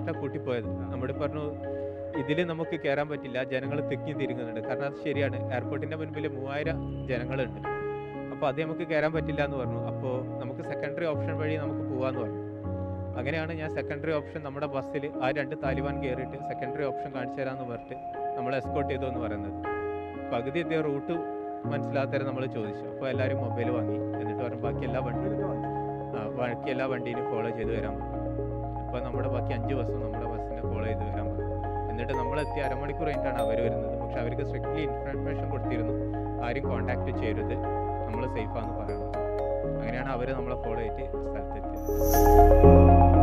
പറഞ്ഞിട്ടാണ് കൂട്ടിപ്പോയത് നമ്മുടെ പറഞ്ഞു ഇതിൽ നമുക്ക് കയറാൻ പറ്റില്ല ജനങ്ങൾ തിക്കി തിരിങ്ങുന്നുണ്ട് കാരണം അത് ശരിയാണ് എയർപോർട്ടിൻ്റെ മുൻപിൽ മൂവായിരം ജനങ്ങളുണ്ട് അപ്പോൾ അത് നമുക്ക് കയറാൻ പറ്റില്ല എന്ന് പറഞ്ഞു അപ്പോൾ നമുക്ക് സെക്കൻഡറി ഓപ്ഷൻ വഴി നമുക്ക് പോകാമെന്ന് പറഞ്ഞു അങ്ങനെയാണ് ഞാൻ സെക്കൻഡറി ഓപ്ഷൻ നമ്മുടെ ബസ്സിൽ ആ രണ്ട് താലിബാൻ കയറിയിട്ട് സെക്കൻഡറി ഓപ്ഷൻ കാണിച്ചു തരാമെന്ന് പറഞ്ഞിട്ട് നമ്മൾ എസ്കോട്ട് ചെയ്തു എന്ന് പറയുന്നത് പകുതി എത്തിയ റൂട്ട് മനസ്സിലാത്തവരെ നമ്മൾ ചോദിച്ചു അപ്പോൾ എല്ലാവരും മൊബൈൽ വാങ്ങി എന്നിട്ട് പറഞ്ഞു ബാക്കി എല്ലാ വണ്ടി ആ, ബാക്കി എല്ലാ വണ്ടീനും ഫോളോ ചെയ്ത് വരാൻ പറഞ്ഞു അപ്പോൾ നമ്മുടെ ബാക്കി അഞ്ച് ബസ്സും നമ്മുടെ ബസ്സിനെ ഫോളോ ചെയ്ത് വരാൻ പറഞ്ഞു എന്നിട്ട് നമ്മളെത്തി അരമണിക്കൂർ കഴിഞ്ഞിട്ടാണ് അവർ വരുന്നത് പക്ഷെ അവർക്ക് സ്ട്രിക്ട്ലി ഇൻഫർമേഷൻ കൊടുത്തിരുന്നു ആരും കോൺടാക്ട് ചെയ്യരുത് നമ്മൾ സേഫാന്ന് പറയണം അങ്ങനെയാണ് അവർ നമ്മളെ ഫോളോ ചെയ്തിട്ട് സ്ഥലത്തെത്തിയത്